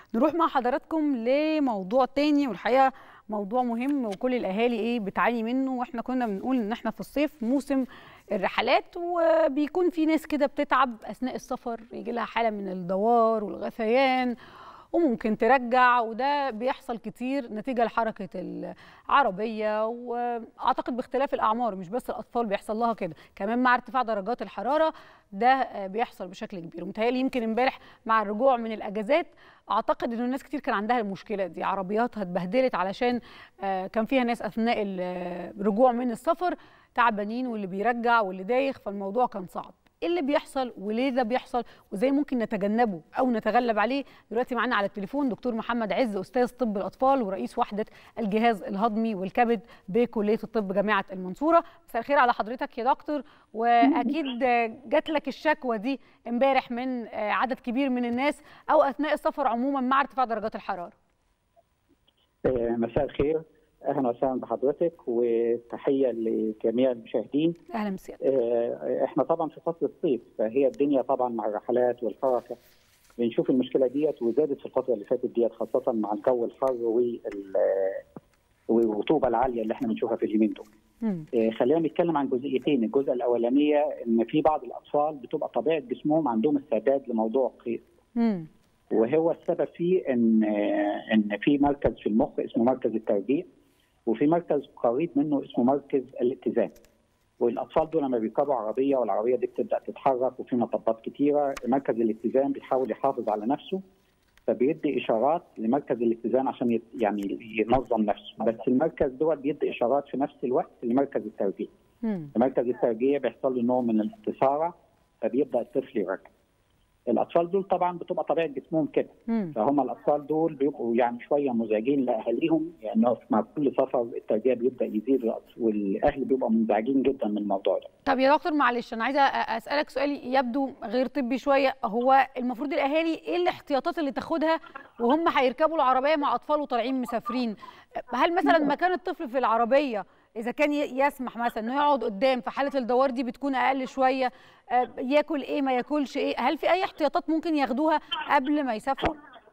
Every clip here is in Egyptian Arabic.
نروح مع حضراتكم لموضوع تاني والحقيقه موضوع مهم وكل الاهالي ايه بتعاني منه واحنا كنا بنقول ان احنا في الصيف موسم الرحلات وبيكون في ناس كده بتتعب اثناء السفر يجي لها حاله من الدوار والغثيان وممكن ترجع وده بيحصل كتير نتيجه لحركه العربيه واعتقد باختلاف الاعمار مش بس الاطفال بيحصل لها كده كمان مع ارتفاع درجات الحراره ده بيحصل بشكل كبير ومتهيألي يمكن امبارح مع الرجوع من الاجازات اعتقد انه الناس كتير كان عندها المشكله دي عربياتها اتبهدلت علشان كان فيها ناس اثناء الرجوع من السفر تعبانين واللي بيرجع واللي دايخ فالموضوع كان صعب ايه اللي بيحصل وليه ده بيحصل وازاي ممكن نتجنبه او نتغلب عليه دلوقتي معانا على التليفون دكتور محمد عز استاذ طب الاطفال ورئيس وحده الجهاز الهضمي والكبد بكليه الطب جامعه المنصوره مساء الخير على حضرتك يا دكتور واكيد جات لك الشكوى دي امبارح من عدد كبير من الناس او اثناء السفر عموما مع ارتفاع درجات الحراره مساء الخير اهلا وسهلا بحضرتك وتحيه لجميع المشاهدين اهلا وسهلا احنا طبعا في فصل الصيف فهي الدنيا طبعا مع الرحلات والحركه بنشوف المشكله ديت وزادت في الفتره اللي فاتت ديت خاصه مع الجو الحر والرطوبه العاليه اللي احنا بنشوفها في اليومين دول. خلينا نتكلم عن جزئيتين، الجزء الاولانيه ان في بعض الاطفال بتبقى طبيعه جسمهم عندهم استعداد لموضوع القيء. وهو السبب فيه ان ان في مركز في المخ اسمه مركز الترجيع وفي مركز قريب منه اسمه مركز الاتزان والاطفال دول لما بيركبوا عربيه والعربيه دي بتبدا تتحرك وفي مطبات كتيره مركز الاتزان بيحاول يحافظ على نفسه فبيدي اشارات لمركز الاتزان عشان يعني ينظم نفسه بس المركز دوت بيدي اشارات في نفس الوقت لمركز الترجيع مركز الترجيع بيحصل له نوع من الاستثاره فبيبدا الطفل يركب الاطفال دول طبعا بتبقى طبيعه جسمهم كده فهم الاطفال دول بيبقوا يعني شويه مزعجين لاهاليهم لانه يعني مع كل سفر الترجيع بيبدا يزيد والاهل بيبقوا منزعجين جدا من الموضوع ده. طب يا دكتور معلش انا عايزه اسالك سؤال يبدو غير طبي شويه هو المفروض الاهالي ايه الاحتياطات اللي تاخدها وهم هيركبوا العربيه مع اطفال وطالعين مسافرين؟ هل مثلا مكان الطفل في العربيه اذا كان يسمح مثلا انه يقعد قدام في حاله الدوار دي بتكون اقل شويه ياكل ايه ما ياكلش ايه هل في اي احتياطات ممكن ياخدوها قبل ما يسافروا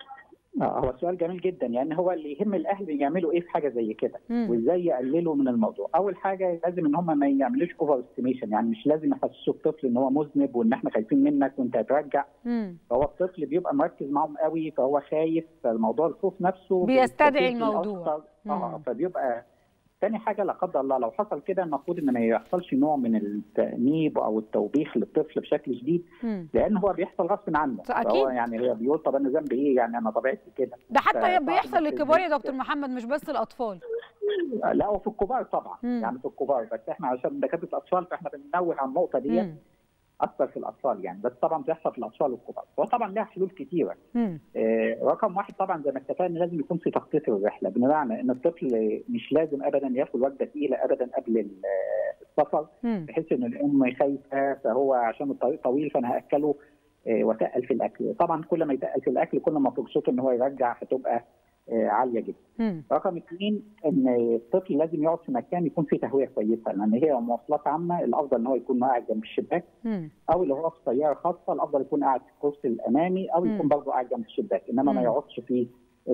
هو سؤال جميل جدا يعني هو اللي يهم الاهل يعملوا ايه في حاجه زي كده وازاي يقللوا من الموضوع اول حاجه لازم ان هم ما يعملوش اوفر استيميشن يعني مش لازم يحسسوا الطفل ان هو مذنب وان احنا خايفين منك وانت هترجع فهو الطفل بيبقى مركز معاهم قوي فهو خايف فالموضوع الخوف نفسه بيستدعي الموضوع اه فبيبقى تاني حاجه لا قدر الله لو حصل كده المفروض ان ما يحصلش نوع من التانيب او التوبيخ للطفل بشكل شديد لان هو بيحصل غصب عنه اكيد هو يعني هو بيقول طب انا ذنبي ايه يعني انا طبيعتي كده ده حتى بيحصل للكبار يا دكتور محمد مش بس الاطفال لا وفي الكبار طبعا مم. يعني في الكبار بس احنا عشان دكاتره الاطفال فاحنا بننوه على النقطه دي اكثر في الاطفال يعني بس طبعا بيحصل في الاطفال والكبار هو طبعا لها حلول كثيره آه رقم واحد طبعا زي ما اتفقنا لازم يكون في تخطيط الرحله بمعنى ان الطفل مش لازم ابدا ياكل وجبه ثقيله ابدا قبل السفر بحيث ان الام خايفه فهو عشان الطريق طويل فانا هاكله آه واتقل في الاكل طبعا كل ما يتقل في الاكل كل ما فرصته ان هو يرجع هتبقى آه عاليه جدا. مم. رقم اثنين ان الطفل لازم يقعد في مكان يكون فيه تهويه كويسه لان هي مواصلات عامه الافضل ان هو يكون قاعد جنب الشباك مم. او اللي هو في سياره خاصه الافضل يكون قاعد في الكرسي الامامي او يكون برضه قاعد جنب الشباك انما مم. ما يقعدش في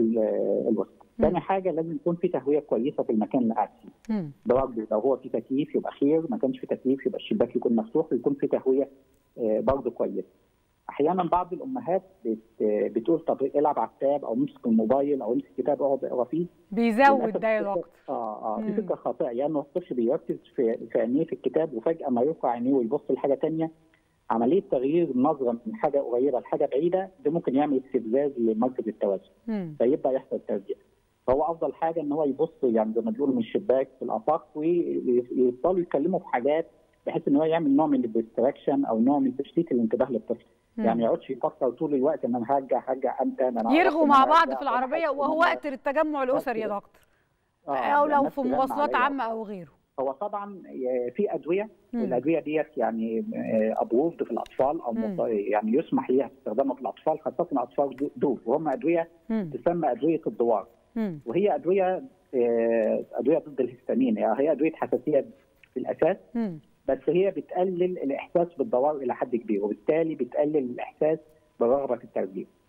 الوسط. ثاني حاجه لازم يكون في تهويه كويسه في المكان اللي قاعد فيه. مم. ده برضه لو هو في تكييف يبقى خير ما كانش في تكييف يبقى الشباك يكون مفتوح ويكون في تهويه آه، برضه كويسه. احيانا بعض الامهات بت بتقول طب العب على التاب او امسك الموبايل او امسك كتاب اقعد اقرا فيه بيزود ده يا دكتور اه اه دي مم. فكره خاطئه يعني يعني الطفل بيركز في في عينيه في الكتاب وفجاه ما يرفع عينيه ويبص لحاجه ثانيه عمليه تغيير النظره من حاجه قريبه لحاجه بعيده ده ممكن يعمل استفزاز لمركز التوازن مم. فيبدا يحصل ترجيع فهو افضل حاجه ان هو يبص يعني زي ما بيقولوا من الشباك في الافاق ويفضلوا يتكلموا في حاجات بحيث ان هو يعمل نوع من الديستراكشن او نوع من تشتيت الانتباه للطفل مم. يعني ما يقعدش يفكر طول الوقت ان انا هرجع هرجع امتى ان انا يرغوا أعرف إن مع أنا بعض هرجع، في ولا العربيه حاسس إن وهو أنا- وقت التجمع الاسري يا كده. دكتور آه، او يعني لو الناس في ترن مواصلات عليا. عامه او غيره هو طبعا في ادويه مم. والادويه ديت يعني ابروفد في الاطفال او مم. مط- يعني يسمح ليها استخدامها في الاطفال خاصه الاطفال دو- دول وهم ادويه مم. تسمى ادويه الدوار مم. وهي ادويه آه، ادويه ضد الهستامين يعني هي ادويه حساسيه في الاساس مم. بس هي بتقلل الاحساس بالدوار الى حد كبير وبالتالي بتقلل الاحساس بالرغبه في الترجيع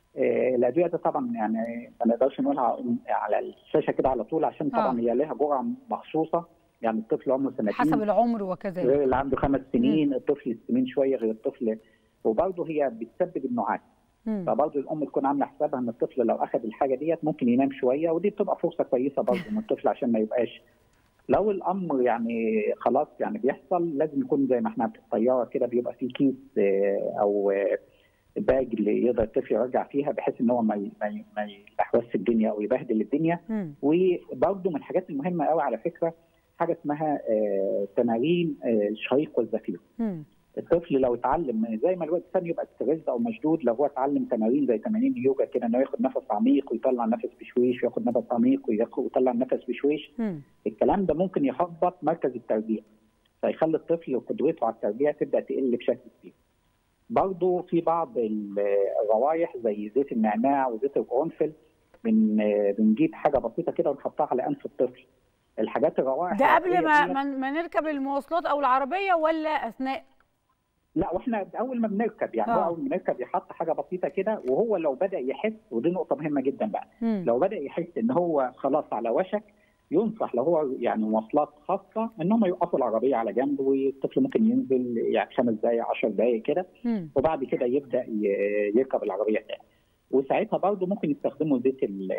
الادويه ده طبعا يعني ما نقدرش نقولها على الشاشه كده على طول عشان طبعا آه. هي لها جرعه مخصوصه يعني الطفل عمره سنتين حسب العمر وكذلك غير اللي عنده خمس سنين الطفل السنين شويه غير الطفل وبرضه هي بتسبب النعاس مم. فبرضه الام تكون عامله حسابها ان الطفل لو اخذ الحاجه ديت ممكن ينام شويه ودي بتبقى فرصه كويسه برضه ان الطفل عشان ما يبقاش لو الامر يعني خلاص يعني بيحصل لازم يكون زي ما احنا في الطياره كده بيبقى في كيس آه، او آه، باج اللي يقدر الطفل يرجع فيها بحيث ان هو ما ي- ما ي- ما يلحوس الدنيا او يبهدل الدنيا مم. وبرضه من الحاجات المهمه قوي على فكره حاجه اسمها آه، تمارين آه، الشهيق والزفير مم. الطفل لو اتعلم زي ما الوقت الثاني يبقى ستريس او مشدود لو هو اتعلم تمارين زي تمارين اليوجا كده انه ياخد نفس عميق ويطلع نفس بشويش وياخد نفس عميق وياخد- ويطلع نفس بشويش مم. الكلام ده ممكن يهبط مركز التربيه فيخلي الطفل وقدرته على التربيه تبدا تقل بشكل كبير. برضه في بعض ال- الروائح زي زيت النعناع وزيت القرنفل بن بنجيب حاجه بسيطه كده ونحطها على انف الطفل. الحاجات الروائح ده قبل العادية ما ديت- ما ما نركب المواصلات او العربيه ولا اثناء لا واحنا اول ما بنركب يعني آه. هو اول ما بنركب يحط حاجه بسيطه كده وهو لو بدا يحس ودي نقطه مهمه جدا بقى مم. لو بدا يحس ان هو خلاص على وشك ينصح لو هو يعني مواصلات خاصه ان هم يوقفوا العربيه على جنب والطفل ممكن ينزل يعني خمس دقائق 10 دقائق كده مم. وبعد كده يبدا ي- يركب العربيه تاني وساعتها برضه ممكن يستخدموا زيت ال-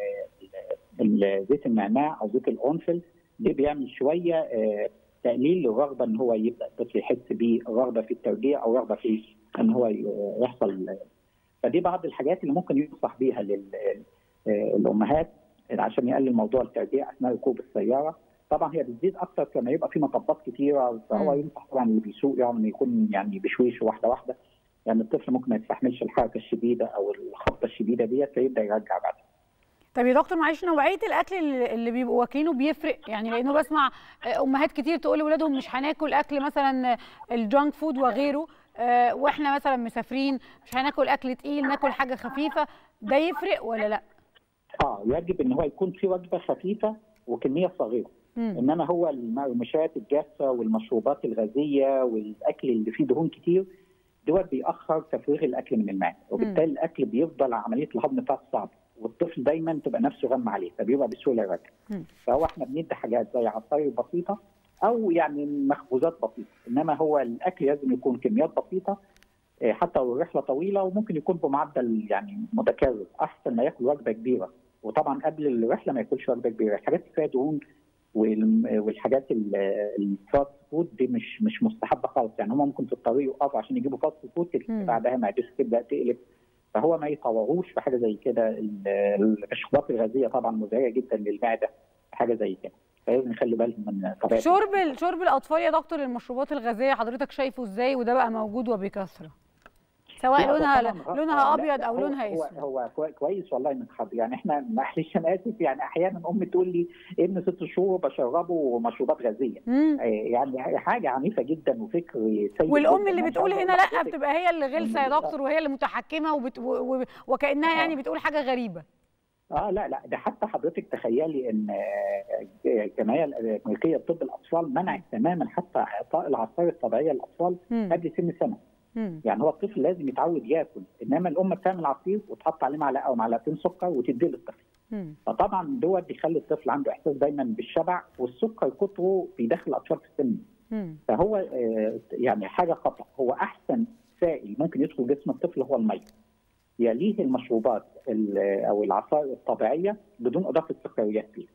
ال- زيت النعناع او زيت القرنفل ده بيعمل شويه آه، تقليل للرغبه ان هو يبدا الطفل يحس برغبه في التربيه او رغبه في ان هو ي- يحصل فدي بعض الحاجات اللي ممكن ينصح بيها للامهات عشان يقلل موضوع التربيه اثناء ركوب السياره طبعا هي بتزيد اكتر لما يبقى في مطبات كتيره فهو مم. ينصح طبعا اللي بيسوق يعني يكون يعني بشويش واحده واحده يعني الطفل ممكن ما يستحملش الحركه الشديده او الخبطه الشديده ديت فيبدا يرجع بعد طب يا دكتور معلش نوعيه الاكل اللي اللي بيبقوا واكلينه بيفرق يعني لانه بسمع آه، امهات كتير تقول لاولادهم مش هناكل اكل مثلا آه، الجانك فود وغيره آه، واحنا مثلا مسافرين مش هناكل اكل تقيل ناكل حاجه خفيفه ده يفرق ولا لا؟ اه يجب ان هو يكون في وجبه خفيفه وكميه صغيره مم. انما هو المشايات الجافه والمشروبات الغازيه والاكل اللي فيه دهون كتير دوت بيأخر تفريغ الاكل من المعده وبالتالي الاكل بيفضل عمليه الهضم بتاعته صعبه والطفل دايما تبقى نفسه غم عليه فبيبقى بسهوله يرجع مم. فهو احنا بندي حاجات زي عصاير بسيطه او يعني مخبوزات بسيطه انما هو الاكل لازم يكون كميات بسيطه آه، حتى لو الرحله طويله وممكن يكون بمعدل يعني متكرر احسن ما ياكل وجبه كبيره وطبعا قبل الرحله ما ياكلش وجبه كبيره الحاجات اللي فيها دهون والم- والحاجات ال- الفاست فود دي مش مش مستحبه خالص يعني هم ممكن في الطريق يقفوا عشان يجيبوا فاست فود مم. بعدها معدته تبدا تقلب فهو ما يطوروش في حاجه زي كده ال- المشروبات الغازيه طبعا مزعجه جدا للمعده حاجه زي كده فلازم نخلي بالهم من طبيعه شرب ال- شرب الاطفال يا دكتور المشروبات الغازيه حضرتك شايفه ازاي وده بقى موجود وبكثره سواء لا، ده لونها طبعاً غ- لونها آه، لا، ابيض لا، او هو- لونها هو اسود هو كوي- كويس والله انك حاضر يعني احنا معلش انا اسف يعني احيانا ام تقول لي ابن ست شهور بشربه مشروبات غازيه مم. آه، يعني حاجه عنيفه جدا وفكر سيء والام جداً. اللي ما بتقول شاء هنا الله لا حضرتك. بتبقى هي اللي غلسه يا آه. دكتور وهي اللي متحكمه وبت... و... و... وكانها يعني بتقول حاجه غريبه اه لا لا ده حتى حضرتك تخيلي ان آه، الجمعيه الامريكيه لطب الاطفال منعت تماما حتى اعطاء العصائر الطبيعيه للاطفال مم. قبل سن سنه مم. يعني هو الطفل لازم يتعود ياكل انما الام بتعمل عصير وتحط عليه معلقه او معلقتين سكر وتديه للطفل مم. فطبعا دوت بيخلي الطفل عنده احساس دايما بالشبع والسكر كتره بيدخل الاطفال في السن مم. فهو آه، يعني حاجه خطا هو احسن سائل ممكن يدخل جسم الطفل هو الميه يليه المشروبات ال- او العصائر الطبيعيه بدون اضافه سكريات فيها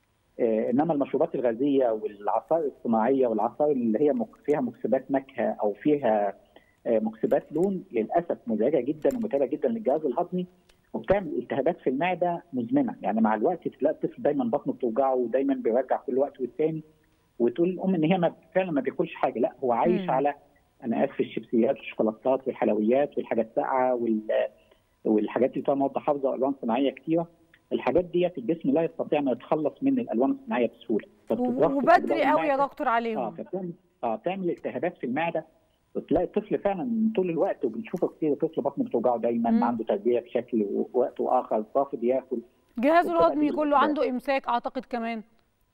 آه، انما المشروبات الغازيه والعصائر الصناعيه والعصائر اللي هي مك- فيها مكسبات نكهه او فيها آه، مكسبات لون للاسف مزعجه جدا ومتعبه جدا للجهاز الهضمي وبتعمل التهابات في المعده مزمنه يعني مع الوقت تلاقي الطفل دايما بطنه بتوجعه ودايما بيرجع كل وقت والتاني وتقول الام ان هي ما فعلا ما بياكلش حاجه لا هو عايش مم. على انا اسف الشيبسيات والشوكولاتات والحلويات والحاجات الساقعه وال والحاجات اللي فيها مواد حافظه والوان صناعيه كتيره الحاجات ديت الجسم لا يستطيع ان يتخلص من الالوان الصناعيه بسهوله فبتترسب وبدري في قوي يا المعدة. دكتور اه عليهم فبتعمل اه بتعمل التهابات في المعده وتلاقي الطفل فعلا طول الوقت وبنشوفه كتير الطفل بطنه بتوجعه دايما مم. عنده تربيه بشكل ووقت واخر رافض ياكل جهازه وبتبقى الهضمي دي كله الأسباب. عنده امساك اعتقد كمان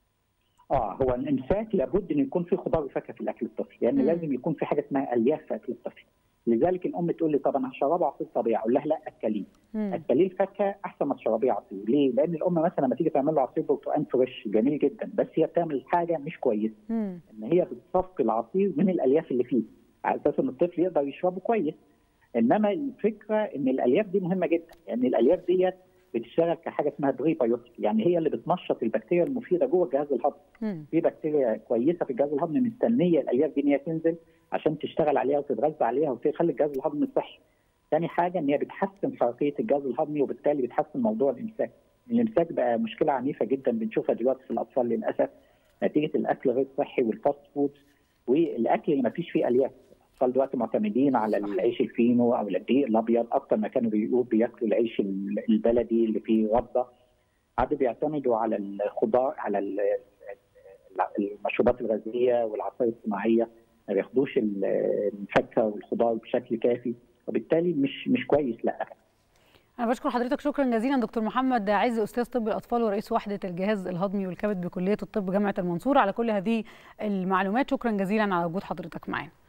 اه هو الامساك لابد ان يكون في خضار وفاكهه في الاكل الطفل لان مم. لازم يكون في حاجه اسمها الياف في اكل الطفل لذلك الام تقول لي طب انا هشربه عصير طبيعي اقول لها لا اكليه اكليه الفاكهه احسن ما تشربيه عصير ليه؟ لان الام مثلا لما تيجي تعمل له عصير برتقال فريش جميل جدا بس هي بتعمل حاجه مش كويسه ان هي بتصفي العصير من الالياف اللي فيه على اساس ان الطفل يقدر يشربه كويس انما الفكره ان الالياف دي مهمه جدا يعني الالياف ديت بتشتغل كحاجه اسمها بريبايوتيك يعني هي اللي بتنشط البكتيريا المفيده جوه الجهاز الهضمي في بكتيريا كويسه في الجهاز الهضمي مستنيه الالياف دي ان هي تنزل عشان تشتغل عليها وتتغذى عليها وتخلي الجهاز الهضمي صحي ثاني حاجه ان هي بتحسن حركيه الجهاز الهضمي وبالتالي بتحسن موضوع الامساك الامساك بقى مشكله عنيفه جدا بنشوفها دلوقتي في الاطفال للاسف نتيجه الاكل غير صحي والفاست فود والاكل اللي ما فيش فيه الياف الاطفال دلوقتي معتمدين على العيش الفينو او الدقيق الابيض اكتر ما كانوا بيقولوا بياكلوا العيش البلدي اللي فيه رده عادوا بيعتمدوا على الخضار على المشروبات الغازيه والعصائر الصناعيه ما بياخدوش الفاكهه والخضار بشكل كافي وبالتالي مش مش كويس لا انا بشكر حضرتك شكرا جزيلا دكتور محمد عز استاذ طب الاطفال ورئيس وحده الجهاز الهضمي والكبد بكليه الطب جامعه المنصوره على كل هذه المعلومات شكرا جزيلا على وجود حضرتك معانا